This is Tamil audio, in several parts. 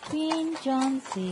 Queen Johnsy.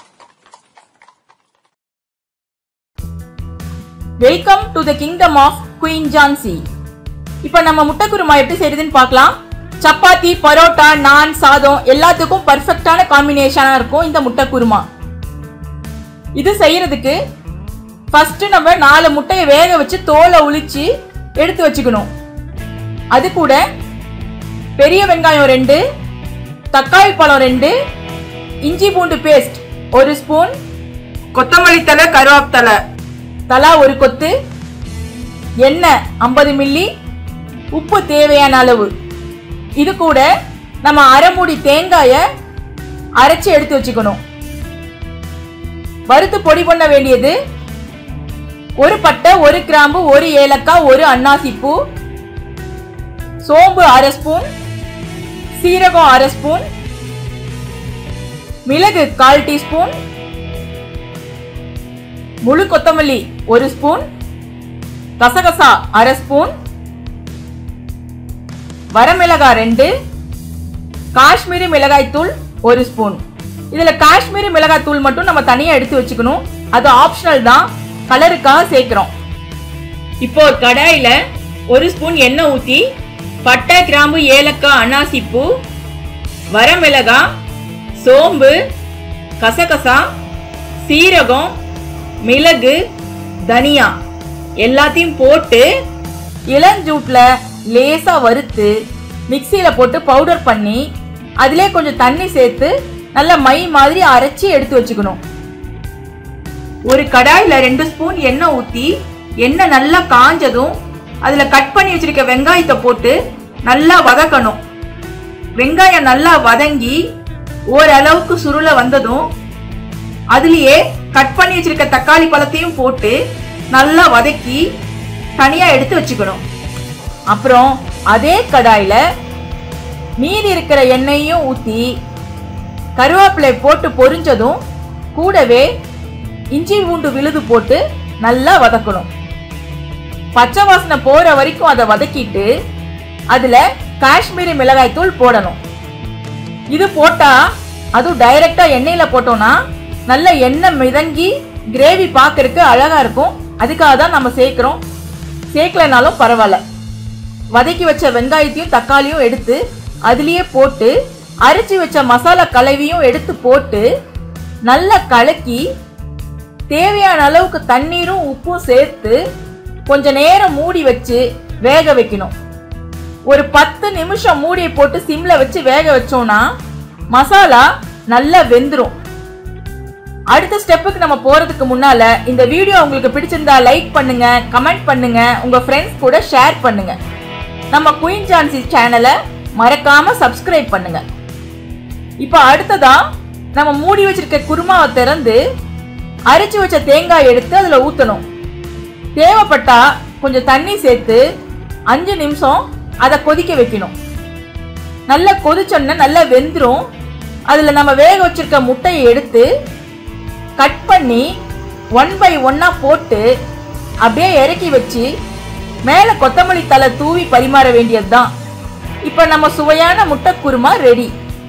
Welcome to the kingdom of Queen Johnsy இப்போ நம்ம முட்டை குருமா எப்படி செய்யறதுன்னு பார்க்கலாம் சப்பாத்தி பரோட்டா நான் சாதம் எல்லாத்துக்கும் பர்ஃபெக்டான காம்பினேஷனாக இருக்கும் இந்த முட்டை குருமா இது செய்யறதுக்கு ஃபர்ஸ்ட் நம்ம நாலு முட்டையை வேக வச்சு தோலை உளிச்சு எடுத்து வச்சுக்கணும் அது கூட பெரிய வெங்காயம் ரெண்டு தக்காளி பழம் ரெண்டு இஞ்சி பூண்டு பேஸ்ட் ஒரு ஸ்பூன் கொத்தமல்லி தலை கருவேப்பிலை தலா ஒரு கொத்து எண்ணெய் ஐம்பது மில்லி உப்பு தேவையான அளவு இது கூட நம்ம அரை மூடி தேங்காயை அரைச்சி எடுத்து வச்சுக்கணும் வறுத்து பொடி பண்ண வேண்டியது ஒரு பட்டை ஒரு கிராம்பு ஒரு ஏலக்காய் ஒரு அன்னாசி பூ சோம்பு அரை ஸ்பூன் சீரகம் அரை ஸ்பூன் மிளகு கால் டீஸ்பூன் முழு கொத்தமல்லி ஒரு ஸ்பூன் கசகசா அரை ஸ்பூன் வரமிளகாய் ரெண்டு காஷ்மீரி மிளகாய் தூள் ஒரு ஸ்பூன் இதுல காஷ்மீரி மிளகாய் தூள் மட்டும் நம்ம தனியா எடுத்து வச்சுக்கணும் அது ஆப்ஷனல் தான் கலருக்காக சேர்க்கிறோம் இப்போ ஒரு கடாயில ஒரு ஸ்பூன் எண்ணெய் ஊத்தி பட்டை கிராம்பு ஏலக்காய் அன்னாசி பூ வரமிளகாய் சோம்பு கசகசா சீரகம் மிளகு தனியா எல்லாத்தையும் போட்டு இளஞ்சூட்ல லேசா வறுத்து மிக்சியில போட்டு பவுடர் பண்ணி அதிலே கொஞ்சம் தண்ணி சேர்த்து நல்ல மை மாதிரி அரைச்சி எடுத்து வச்சுக்கணும் ஒரு கடாயில ரெண்டு ஸ்பூன் எண்ணெய் ஊத்தி எண்ணெய் நல்லா காஞ்சதும் அதுல கட் பண்ணி வச்சிருக்க வெங்காயத்தை போட்டு நல்லா வதக்கணும் வெங்காயம் நல்லா வதங்கி ஓரளவுக்கு சுருள வந்ததும் அதுலயே கட் பண்ணி வச்சிருக்க தக்காளி பழத்தையும் போட்டு நல்லா வதக்கி தனியா எடுத்து வச்சுக்கணும் அப்புறம் அதே கடாயில மீதி இருக்கிற எண்ணெயையும் ஊத்தி கருவேப்பிலை போட்டு பொரிஞ்சதும் கூடவே இஞ்சி பூண்டு விழுது போட்டு நல்லா வதக்கணும் பச்சை வாசனை போற வரைக்கும் அதை வதக்கிட்டு அதுல காஷ்மீரி மிளகாய் தூள் போடணும் இது போட்டா அதுவும் டைரக்டா எண்ணெயில போட்டோம்னா நல்ல எண்ணெய் மிதங்கி கிரேவி பார்க்கறதுக்கு அழகா இருக்கும் அதுக்காக தான் நம்ம சேர்க்கிறோம் சேர்க்கலனாலும் பரவாயில்ல வதக்கி வச்ச வெங்காயத்தையும் தக்காளியும் எடுத்து அதுலயே போட்டு அரைச்சி வச்ச மசாலா கலவையும் எடுத்து போட்டு நல்லா கலக்கி தேவையான அளவுக்கு தண்ணீரும் உப்பும் சேர்த்து கொஞ்ச நேரம் மூடி வச்சு வேக வைக்கணும் ஒரு பத்து நிமிஷம் மூடியை போட்டு சிம்ல வச்சு வேக வச்சோம்னா மசாலா நல்லா வெந்துரும் அடுத்த ஸ்டெப்புக்கு நம்ம போறதுக்கு முன்னால இந்த வீடியோ உங்களுக்கு பிடிச்சிருந்தா லைக் பண்ணுங்க கமெண்ட் பண்ணுங்க உங்க ஃப்ரெண்ட்ஸ் கூட ஷேர் பண்ணுங்க நம்ம குயின் ஜான்சி சேனலை மறக்காம சப்ஸ்கிரைப் பண்ணுங்க இப்போ அடுத்ததா நம்ம மூடி வச்சிருக்க குருமாவை திறந்து அரைச்சு வச்ச தேங்காய் எடுத்து அதுல ஊத்தணும் தேவைப்பட்டா கொஞ்சம் தண்ணி சேர்த்து அஞ்சு நிமிஷம் அதை கொதிக்க வைக்கணும் நல்லா கொதிச்சோன்னா நல்லா வெந்துரும் அதுல நம்ம வேக வச்சிருக்க முட்டையை எடுத்து கட் பண்ணி ஒன் பை ஒன்னா போட்டு அப்படியே இறக்கி வச்சு மேலே கொத்தமல்லி தலை தூவி பரிமாற வேண்டியதுதான் இப்போ நம்ம சுவையான முட்டை குருமா ரெடி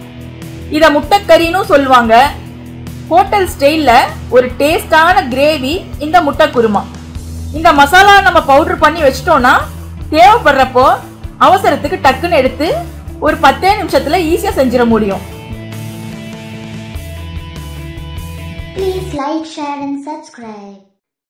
இதை முட்டைக்கறின்னு சொல்லுவாங்க ஹோட்டல் ஸ்டைலில் ஒரு டேஸ்டான கிரேவி இந்த முட்டை குருமா இந்த மசாலா நம்ம பவுடர் பண்ணி வச்சிட்டோம்னா தேவைப்படுறப்போ அவசரத்துக்கு டக்குன்னு எடுத்து ஒரு பத்தே நிமிஷத்துல ஈஸியா செஞ்சிட முடியும் Please like, share and subscribe.